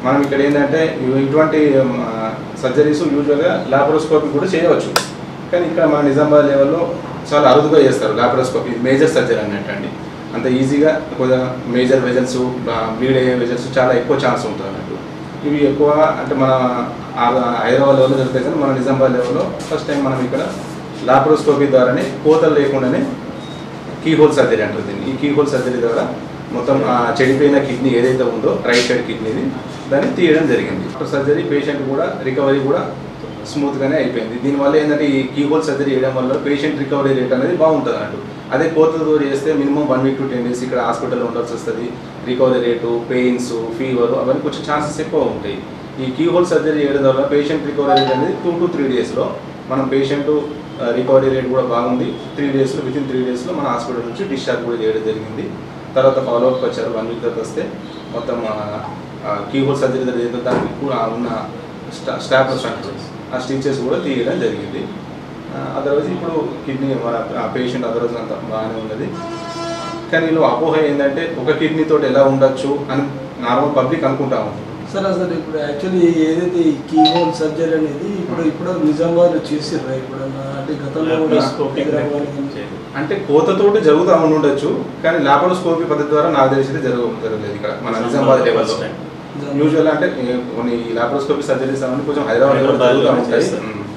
మనం ఇక్కడ ఏంటంటే ఇవి- ఇటువంటి సర్జరీస్ యూజువల్గా లాపరోస్కోపీ కూడా చేయవచ్చు కానీ ఇక్కడ మన నిజామాబాద్ లెవెల్లో చాలా అరుదుగా చేస్తారు లాపరోస్కోపీ ఇది మేజర్ సర్జరీ అన్నట్టు అండి అంత ఈజీగా కొద్దిగా మేజర్ వెజల్స్ బ్లీడ్ అయ్యే వెజల్స్ చాలా ఎక్కువ ఛాన్స్ ఉంటుంది అన్నట్టు ఇవి ఎక్కువ అంటే మన ఆ- హైదరాబాద్ లెవెల్లో జరుగుతాయి కానీ మన నిజామాబాద్ లెవెల్లో ఫస్ట్ టైం మనం ఇక్కడ లాపరోస్కోపీ ద్వారానే కోతలు లేకుండానే కీ హోల్ సర్జరీ అంటారు దీన్ని ఈ కీ హోల్ సర్జరీ ద్వారా మొత్తం ఆ చెడిపోయిన కిడ్నీ ఏదైతే ఉందో రైట్ సైడ్ కిడ్నీని దాన్ని తీయడం జరిగింది ఆఫ్టర్ సర్జరీ పేషెంట్ కూడా రికవరీ కూడా స్మూత్గానే అయిపోయింది దీనివల్ల ఏంటంటే ఈ కీ హోల్ సర్జరీ చేయడం వల్ల పేషెంట్ రికవరీ రేట్ అనేది బాగుంటుంది అన్నట్టు అదే కోతలతో చేస్తే minimum one week to ten days ఇక్కడ హాస్పిటల్లో ఉండాల్సి వస్తుంది రికవరీ రేటు పెయిన్స్ ఫీవర్ అవన్నీ కొంచెం ఛాన్సెస్ ఎక్కువ ఉంటాయి ఈ కీ హోల్ సర్జరీ చేయడం వల్ల పేషెంట్ రికవరీ రేట్ అనేది టూ టు త్రీ డేస్లో మనం పేషెంట్ రికవరీ రేట్ కూడా బాగుంది త్రీ డేస్లో విత్ ఇన్ త్రీ డేస్లో మన హాస్పిటల్ నుంచి డిశ్చార్జ్ కూడా చేయడం జరిగింది తర్వాత ఫాలోఅప్ వచ్చారు వన్ వీక్ తర్వాత వస్తే మొత్తం కీ హోల్ సర్జరీ జరిగితే దానికి కూడా ఉన్న స్టా స్టాఫ్ ఆ స్టిచెస్ కూడా తీయడం జరిగింది అదర్వైజ్ ఇప్పుడు కిడ్నీ మన పేషెంట్ అదర్వైజ్ అంత బాగానే ఉన్నది కానీ వీళ్ళు అపోహ ఏంటంటే ఒక కిడ్నీ తోటి ఎలా ఉండొచ్చు అని నార్మల్ పబ్లిక్ అనుకుంటాము సార్ అసలు ఇప్పుడు యాక్చువల్లీ ఏదైతే ఈ కీ హోల్ సర్జరీ అనేది ఇప్పుడు ఇప్పుడు నిజామాబాద్ చేసిర్రా ఇప్పుడు అంటే గతంలో కూడా Laparoscopic హైదరాబాద్ కానీ చేయదు. అంటే కోతతోటి జరుగుతూ ఉండొచ్చు కానీ లాపరోస్కోపీ పద్ధతి ద్వారా నాకు తెలిసింది జరగ జరగలేదు ఇక్కడ మన నిజామాబాద్ లెవెల్లో First time. యూజువల్ అంటే ఏ- కొన్ని లాపరోస్కోపీ సర్జరీస్ అవన్నీ కొంచెం హైదరాబాద్ లెవెల్లో హైదరాబాద్లో జరుగుతూ ఉంటాయి చేస్తారు. మ్మ్.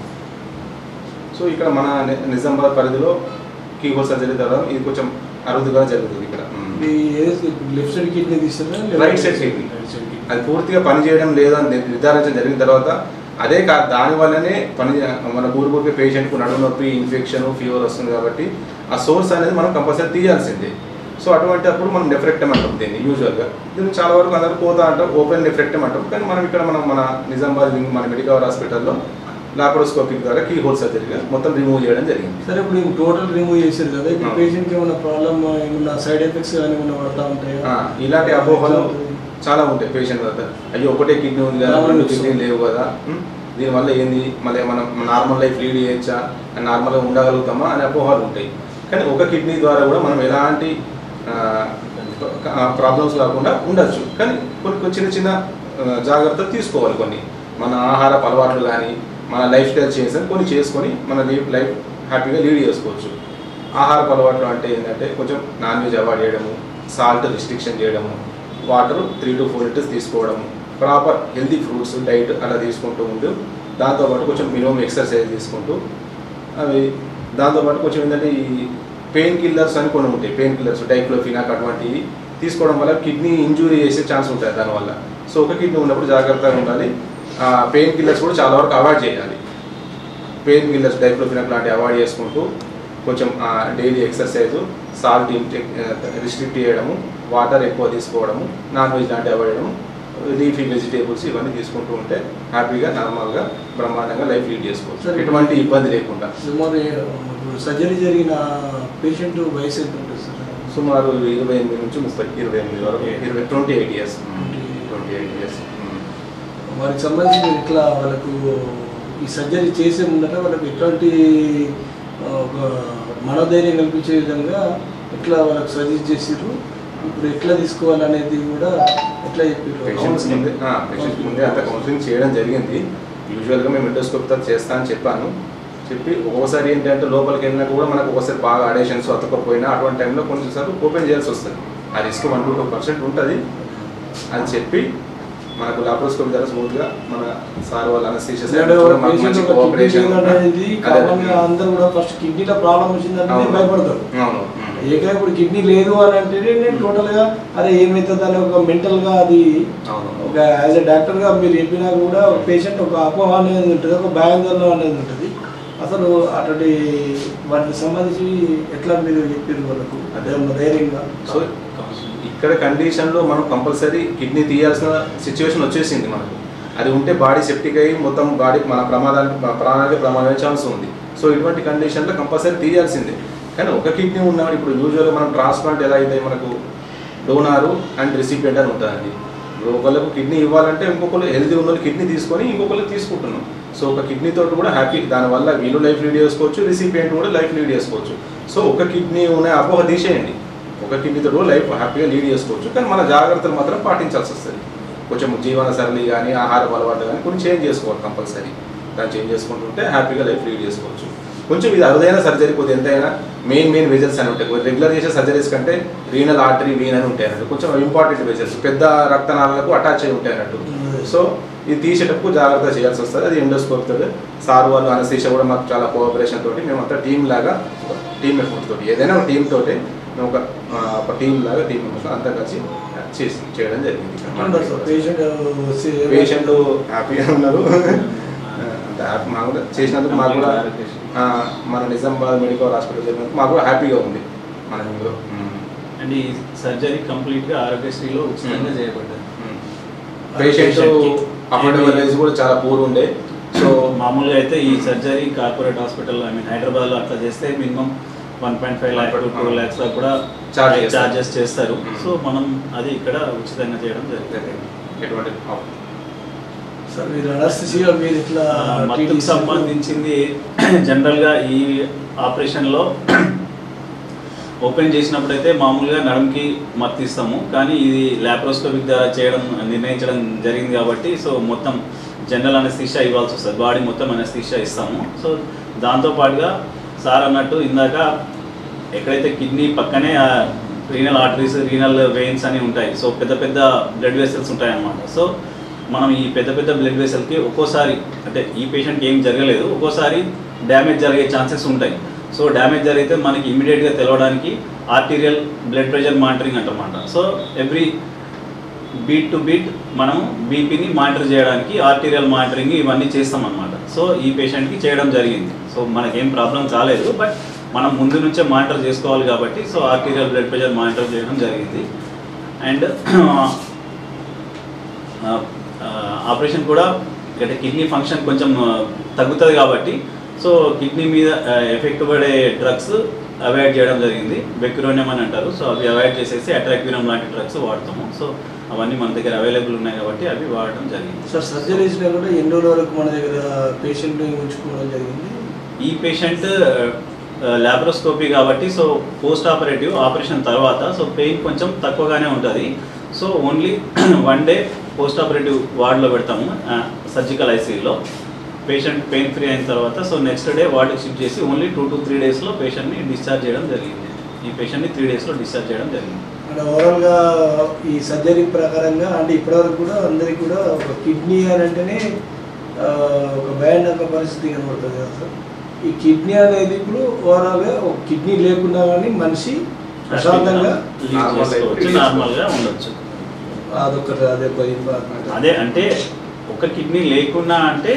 సో ఇక్కడ మన ని- నిజామాబాద్ పరిధిలో కీ హోల్ సర్జరీ ద్వారా ఇది కొంచెం అరుదుగా జరుగుతుంది ఇక్కడ మ్మ్. ఇప్పుడు ఏదైతే ఇప్పుడు లెఫ్ట్ సైడ్ కిడ్నీ తీస్తారా right side kidney. Right side kidney అది పూర్తిగా పని చేయడం లేదని నిర్- నిర్ధారించడం జరిగిన తర్వాత అదే కా దాని వల్లనే పని మన ఊరికి పేషెంట్కు నడుము నొప్పి ఇన్ఫెక్షన్ ఫీవర్ వస్తుంది కాబట్టి ఆ సోర్స్ అనేది మనం కంపల్సరీ తీయాల్సిందే సో అటువంటి అప్పుడు మనం నెఫ్రెక్టమ్ అంటాం దీన్ని యూజువల్గా దీన్ని చాలా వరకు అందరూ పోత అంటాం ఓపెన్ నెఫ్రెక్టమ్ అంటాం కానీ మనం ఇక్కడ మనం మన నిజామాబాద్ వింగ్ మన మెడికల్ హాస్పిటల్లో లాపరోస్కోపిక్ ద్వారా కీ హోల్ సర్జరీగా మొత్తం రిమూవ్ చేయడం జరిగింది సరే ఇప్పుడు ఇంక టోటల్ రిమూవ్ చేశారు కదా ఇప్పుడు ఆ. పేషెంట్కి ఏమైనా ప్రాబ్లమ్ ఏమైనా సైడ్ ఎఫెక్ట్స్ కానీ ఏమైనా పడతా ఉంటాయా ఆ, ఇలాంటి అపోహలు చాలా ఉంటాయి పేషెంట్ వద్ద అయ్యో ఒకటే కిడ్నీ ఉంది కదా Normal రెండు use. కిడ్నీ లేవు కదా ఉం? దీనివల్ల ఏంది మళ్ళీ మనం నార్మల్ లైఫ్ లీడ్ చేయొచ్చా నార్మల్గా ఉండగలుగుతామా అనే అపోహలు ఉంటాయి కానీ ఒక కిడ్నీ ద్వారా కూడా మనం ఎలాంటి ప్రాబ్లమ్స్ కాకుండా ఉండొచ్చు కానీ కొన్ని కొన్ని చిన్న చిన్న ఆ, జాగ్రత్తలు తీసుకోవాలి కొన్ని మన ఆహార అలవాట్లు కానీ మన లైఫ్ స్టైల్ చేంజ్ అని కొన్ని చేసుకొని మన లైఫ్ లైఫ్ హ్యాపీగా లీడ్ చేసుకోవచ్చు ఆహార అలవాట్లు అంటే ఏంటంటే కొంచెం నాన్ వెజ్ అవాయిడ్ చేయడము సాల్ట్ రిస్ట్రిక్షన్ చేయడము water three to four litres తీసుకోవడము ప్రాపర్ హెల్తీ ఫ్రూట్స్ డైట్ అలా తీసుకుంటూ ఉంటూ దాంతోపాటు కొంచెం మినిమం ఎక్సర్సైజ్ తీసుకుంటూ అవి దాంతోపాటు కొంచెం ఏంటంటే ఈ పెయిన్ కిల్లర్స్ అని కొన్ని ఉంటాయి పెయిన్ కిల్లర్స్ డైక్లోఫినాక్ అటువంటివి తీసుకోవడం వల్ల కిడ్నీ ఇంజూరీ చేసే ఛాన్స్ ఉంటుంది దానివల్ల సో ఒక కిడ్నీ ఉన్నప్పుడు జాగ్రత్తగా ఉండాలి పెయిన్ కిల్లర్స్ కూడా చాలా వరకు అవాయిడ్ చేయాలి పెయిన్ కిల్లర్స్ డైక్లోఫినాక్ లాంటివి అవాయిడ్ చేసుకుంటూ కొంచెం daily exercise salt intake restrict చేయడము వాటర్ ఎక్కువ తీసుకోవడము నాన్ వెజ్ లాంటివి అవాయిడ్ చేయడము లీఫీ వెజిటేబుల్స్ ఇవన్నీ తీసుకుంటూ ఉంటే హ్యాపీగా నార్మల్గా బ్రహ్మాండంగా లైఫ్ లీడ్ చేసుకోవచ్చు సరే. ఎటువంటి ఇబ్బంది లేకుండా మరి ఇప్పుడు సర్జరీ జరిగిన పేషెంట్ వయసు ఎంత ఉంటుంది సార్ సుమారు ఇరవై ఎనిమిది నుంచి ముప్పై ఇరవై ఎనిమిది వరకు ఇరవై twenty eight years twenty eight years వారికి సంబంధించి మీరు ఇట్లా వాళ్ళకు ఈ సర్జరీ చేసే ముందట వాళ్ళకి ఎట్లాంటి ఆ, ఒక మనోధైర్యం కల్పించే విధంగా ఎట్లా వాళ్ళకి సజెస్ట్ చేసిర్రు ఇప్పుడు ఎట్లా తీసుకోవాలనేది కూడా ఎట్లా పేషెంట్స్ ముందే చెప్పారు పేషెంట్స్ ముందే అంత కౌన్సిలింగ్ చేయడం జరిగింది యూజువల్గా మేము ఎండోస్కోప్తో చేస్తా అని చెప్పాను చెప్పి ఒక్కోసారి ఏంటంటే లోపలికి వెళ్ళినా కూడా మనకు ఒకసారి బాగా ఆడేషన్స్ అతకపోయినా అటువంటి టైంలో కొన్నిసార్లు ఓపెన్ చేయాల్సి వస్తుంది ఆ risk one to two percent ఉంటుంది అని చెప్పి మనకు లాప్రోస్కోపీ ద్వారా స్మూత్గా మన సార్ వాళ్ళ అనస్థీషియా side కూడా మాకు మంచి కోఆపరేషన్ అనేది కామన్ గా అందరూ కూడా ఫస్ట్ కిడ్నీలో ప్రాబ్లం వచ్చిందంటే అవును. భయపడతారు అవును ఏక ఇప్పుడు కిడ్నీ లేదు అని అంటే నేను టోటల్ గా అరే ఏమవుతుంది అని ఒక మెంటల్ గా అది అవును ఒక యాజ్ ఎ డాక్టర్ గా మీరు చెప్పినా కూడా పేషెంట్ ఒక అపోహ అనేది ఉంటుంది ఒక భయాందోళన అనేది ఉంటుంది అసలు అటువంటి వాటికి సంబంధించి ఎట్లా మీరు చెప్పారు వాళ్ళకు అదే ఉన్న ధైర్యంగా సో ఇక్కడ కండిషన్లో మనం కంపల్సరీ కిడ్నీ తీయాల్సిన సిచ్యువేషన్ వచ్చేసింది మనకు అది ఉంటే బాడీ సెప్టిక్ అయ్యి మొత్తం బాడీ మన ప్రమాదానికి మన ప్రాణానికి ప్రమాదమే ఛాన్స్ ఉంది సో ఇటువంటి కండిషన్లో కంపల్సరీ తీయాల్సిందే కానీ ఒక కిడ్నీ ఉన్నవాడు ఇప్పుడు యూజువల్గా మనం ట్రాన్స్ప్లాంట్ ఎలా అయితే మనకు డోనారు అండ్ రిసిపియంట్ అని ఉంటుందండి ఇప్పుడు ఒకళ్ళకు కిడ్నీ ఇవ్వాలంటే ఇంకొకరు హెల్తీ ఉన్న కిడ్నీ తీసుకొని ఇంకొకరు తీసుకుంటున్నాం సో ఒక కిడ్నీ తోటి కూడా హ్యాపీ దానివల్ల వీళ్ళు లైఫ్ లీడ్ చేసుకోవచ్చు రిసిపియంట్ కూడా లైఫ్ లీడ్ చేసుకోవచ్చు సో ఒక కిడ్నీ ఉన్న అపోహ తీసేయండి ఒక కిడ్నీతో కూడా లైఫ్ హ్యాపీగా లీడ్ చేసుకోవచ్చు కానీ మన జాగ్రత్తలు మాత్రం పాటించాల్సి వస్తుంది కొంచెం జీవన సరళి కానీ ఆహార అలవాటు కానీ కొన్ని చేంజ్ చేసుకోవాలి కంపల్సరీ దాన్ని చేంజ్ చేసుకుంటుంటే హ్యాపీగా లైఫ్ లీడ్ చేసుకోవచ్చు కొంచెం ఇది అరుదైన సర్జరీ కొద్దిగా ఎంతైనా మెయిన్ మెయిన్ వెజల్స్ అని ఉంటాయి రెగ్యులర్ చేసే సర్జరీస్ కంటే రీనల్ ఆర్టరీ వీన్ అని ఉంటాయి అన్నట్టు కొంచెం ఇంపార్టెంట్ వెజల్స్ పెద్ద రక్తనాళాలకు అటాచ్ అయి ఉంటాయి అన్నట్టు సో ఇది తీసేటప్పుడు జాగ్రత్త చేయాల్సి వస్తుంది అది ఎండోస్కోప్ తోటి సార్ వాళ్ళు అనస్థీషియా కూడా మాకు చాలా కోఆపరేషన్ తోటి మేము అంతా టీమ్ లాగా టీమ్ ఎఫర్ట్ తోటి ఏదైనా ఒక టీమ్ తోటి మేము ఒక ఆ, ఒక టీమ్ లాగా టీమ్ మెంబర్స్ అంతా కలిసి చేసి చేయడం జరిగింది పేషెంట్ పేషెంట్ హ్యాపీగా ఉన్నారు అంత హ్యాపీ మాకు కూడా చేసినందుకు మాకు కూడా ఆ, మన నిజామాబాద్ మెడికల్ హాస్పిటల్ జరిగినందుకు మాకు కూడా హ్యాపీగా ఉంది మన ఇందులో అండ్ ఈ సర్జరీ కంప్లీట్ గా ఆరోగ్యశ్రీలో ఉచితంగా చేయబడ్డది పేషెంట్ Patient కి అఫోర్డబుల్ రేంజ్ కూడా చాలా పూర్ ఉండే సో మామూలుగా అయితే ఈ surgery corporate hospital I mean Hyderabad లో అట్లా చేస్తే minimum one point five lakh two lakhs దాకా కూడా Charge చేస్తారు. చార్జెస్ చేస్తారు Mm. సో మనం అది ఇక్కడ ఉచితంగా చేయడం జరిగింది ఎటువంటి సార్ మీరు అనస్థిసియా మీరు ఇట్లా మత్తుకు సంబంధించింది జనరల్ గా ఈ ఆపరేషన్ లో ఓపెన్ చేసినప్పుడు అయితే మామూలుగా నడుముకి మత్తు ఇస్తాము కానీ ఇది లాప్రోస్కోపిక్ ద్వారా చేయడం నిర్ణయించడం జరిగింది కాబట్టి సో మొత్తం జనరల్ అనస్థీషియా ఇవ్వాల్సి వస్తుంది బాడీ మొత్తం అనస్థీషియా ఇస్తాము సో దాంతో పాటుగా సార్ అన్నట్టు ఇందాక ఎక్కడైతే కిడ్నీ పక్కనే రీనల్ ఆర్టరీస్ రీనల్ వెయిన్స్ అని ఉంటాయి సో పెద్ద పెద్ద బ్లడ్ వెసల్స్ ఉంటాయి అన్నమాట సో మనం ఈ పెద్ద పెద్ద బ్లడ్ వెసల్కి ఒక్కోసారి అంటే ఈ పేషెంట్కి ఏం జరగలేదు ఒక్కోసారి డ్యామేజ్ జరిగే ఛాన్సెస్ ఉంటాయి సో డ్యామేజ్ జరిగితే మనకి ఇమీడియట్గా తెలవడానికి ఆర్టీరియల్ బ్లడ్ ప్రెషర్ మానిటరింగ్ అంటమాట so every beat to beat మనం బీపీని మానిటర్ చేయడానికి ఆర్టీరియల్ మానిటరింగ్ ఇవన్నీ చేస్తాం అనమాట సో ఈ పేషెంట్కి చేయడం జరిగింది సో మనకేం ప్రాబ్లం కాలేదు బట్ మనం ముందు నుంచే మానిటర్ చేసుకోవాలి కాబట్టి so arterial blood pressure monitor చేయడం జరిగింది అండ్ ఆపరేషన్ కూడా అంటే కిడ్నీ ఫంక్షన్ కొంచెం ఆ, తగ్గుతుంది కాబట్టి సో కిడ్నీ మీద ఎఫెక్ట్ పడే డ్రగ్స్ అవాయిడ్ చేయడం జరిగింది బెక్రోనియం అని అంటారు సో అవి అవాయిడ్ చేసేసి అట్రాక్వినం లాంటి డ్రగ్స్ వాడతాము సో అవన్నీ మన దగ్గర అవైలబుల్ ఉన్నాయి కాబట్టి అవి వాడడం జరిగింది సార్ సర్జరీస్ కూడా ఎన్ని రోజుల వరకు మన దగ్గర పేషెంట్ ఉంచుకోవడం జరిగింది ఈ పేషెంట్ ల్యాబ్రోస్కోపీ కాబట్టి సో పోస్ట్ ఆపరేటివ్ ఆపరేషన్ తర్వాత సో పెయిన్ కొంచెం తక్కువగానే ఉంటుంది so only one day post operative వార్డులో పెడతాము సర్జికల్ ఐసీయూలో పేషెంట్ పెయిన్ ఫ్రీ అయిన తర్వాత సో నెక్స్ట్ డే వార్డుకి షిఫ్ట్ చేసి ఓన్లీ టూ టు త్రీ డేస్లో పేషెంట్ని డిశ్చార్జ్ చేయడం జరిగింది ఈ పేషెంట్ని త్రీ డేస్లో డిశ్చార్జ్ చేయడం జరిగింది అంటే ఓవరాల్గా ఈ సర్జరీ ప్రకారంగా అంటే ఇప్పటివరకు కూడా అందరికి కూడా ఒక కిడ్నీ అని అంటేనే ఆ, ఒక భయానక పరిస్థితి కనబడుతుంది కదా సార్ ఈ కిడ్నీ అనేది ఇప్పుడు ఓవరాల్గా ఒక కిడ్నీ లేకుండా కానీ మనిషి ప్రశాంతంగా లీడ్ Normal life చేసుకోవచ్చు lead నార్మల్గా ఉండొచ్చు అదొకటి అదే ఒక ఇంపార్టెంట్ అదే అంటే ఒక కిడ్నీ లేకున్నా అంటే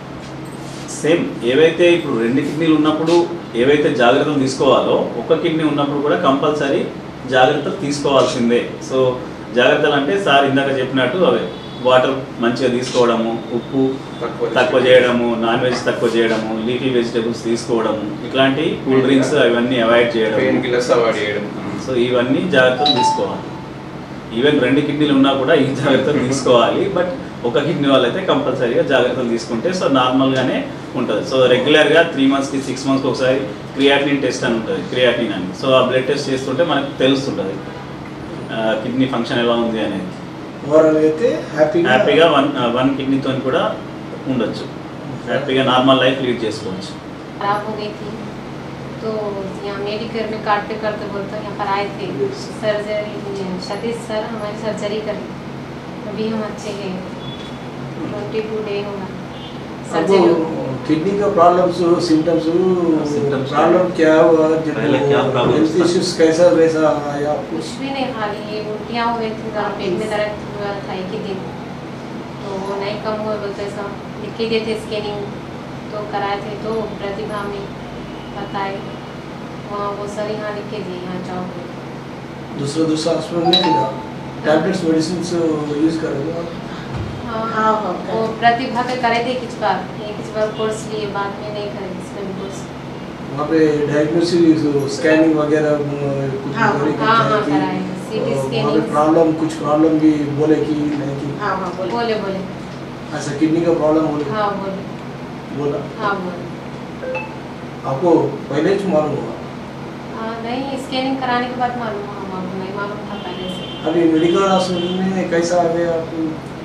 సేమ్ ఏవైతే ఇప్పుడు రెండు కిడ్నీలు ఉన్నప్పుడు ఏవైతే జాగ్రత్తలు తీసుకోవాలో ఒక కిడ్నీ ఉన్నప్పుడు కూడా కంపల్సరీ జాగ్రత్తలు తీసుకోవాల్సిందే సో జాగ్రత్తలు అంటే సార్ ఇందాక చెప్పినట్టు అవే వాటర్ మంచిగా తీసుకోవడము ఉప్పు తక్కువ తక్కువ చేయడము నాన్ వెజ్ తక్కువ చేయడము లీఫీ వెజిటేబుల్స్ తీసుకోవడము ఇట్లాంటి కూల్ డ్రింక్స్ అవన్నీ అవాయిడ్ చేయడం పెయిన్ కిల్లర్స్ అవాయిడ్ చేయడం సో ఇవన్నీ జాగ్రత్తలు తీసుకోవాలి ఈవెన్ రెండు కిడ్నీలు ఉన్నా కూడా ఈ జాగ్రత్తలు తీసుకోవాలి బట్ ఒక కిడ్నీ వాళ్ళైతే కంపల్సరీగా జాగ్రత్తలు తీసుకుంటే సో నార్మల్గానే ఉంటుంది సో రెగ్యులర్గా త్రీ మంత్స్కి సిక్స్ మంత్స్కి ఒకసారి క్రియాటినిన్ టెస్ట్ అని ఉంటుంది క్రియాటిన్ అని సో ఆ బ్లడ్ టెస్ట్ చేస్తుంటే మనకు తెలుస్తుంటుంది కిడ్నీ ఫంక్షన్ ఎలా ఉంది అనేది ఓవరాల్గా అయితే హ్యాపీగా హ్యాపీగా వన్ వన్ కిడ్నీతో కూడా ఉండొచ్చు హ్యాపీగా నార్మల్ లైఫ్ లీడ్ చేసుకోవచ్చు खराब हो गई थी तो यहाँ मेडिकल में काटते करते बोलते यहाँ पर आए थे सर्जरी सतीश सर हमारी सर्जरी करी अभी हम अच्छे हैं ट्वेंटी टू डे होगा आपको सर्जरी किडनी का प्रॉब्लम्स सिम्टम्स Symptoms प्रॉब्लम क्या हुआ जब पहले क्या problems हेल्थ था? इश्यूज कैसा वैसा आया आपको कुछ भी नहीं खाली ये उल्टियाँ हुए थी जरा पेट में दर्द हुआ था एक ही दिन तो वो नहीं कम हुए बोलते सब लिख के दिए थे स्कैनिंग तो कराए थे तो प्रतिभा में बताए वहाँ वो सर यहाँ लिख के दिए यहाँ जाओ दूसरा दूसरा हॉस्पिटल में मिला टैबलेट्स मेडिसिन यूज करोगे आप हाँ हाँ, हाँ, वो प्रतिभा के करे थे किस बार एक किस बार कोर्स लिए बाद में नहीं करे इसका भी कोर्स वहाँ पे डायग्नोसिस स्कैनिंग वगैरह अ, कुछ हाँ, बोले कि हाँ, क्या हाँ, कि, कराए। CT अ, वहाँ पे scanning। प्रॉब्लम कुछ प्रॉब्लम भी बोले कि नहीं कि हाँ हाँ बोले बोले बोले ऐसा किडनी का प्रॉब्लम बोले हाँ बोले बोला हाँ बोले आपको पहले ही मालूम हुआ हाँ नहीं स्कैनिंग कराने के बाद मालूम हुआ हमको नहीं मालूम था पहले से अभी मेडिकल हॉस्पिटल में कैसा आ गया आपको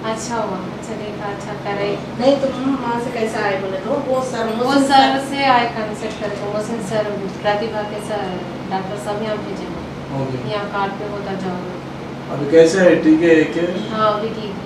अच्छा हुआ अच्छा देखा अच्छा करे नहीं तुम वहाँ से कैसे आए बोले तो वो सर वो मोहसिन सर से आए कंसल्ट करके मोहसिन सर प्रतिभा के सर डॉक्टर साहब यहाँ भेजे ओके यहाँ कार्ड पे होता जाओ अभी कैसे है ठीक है क्या हाँ अभी ठीक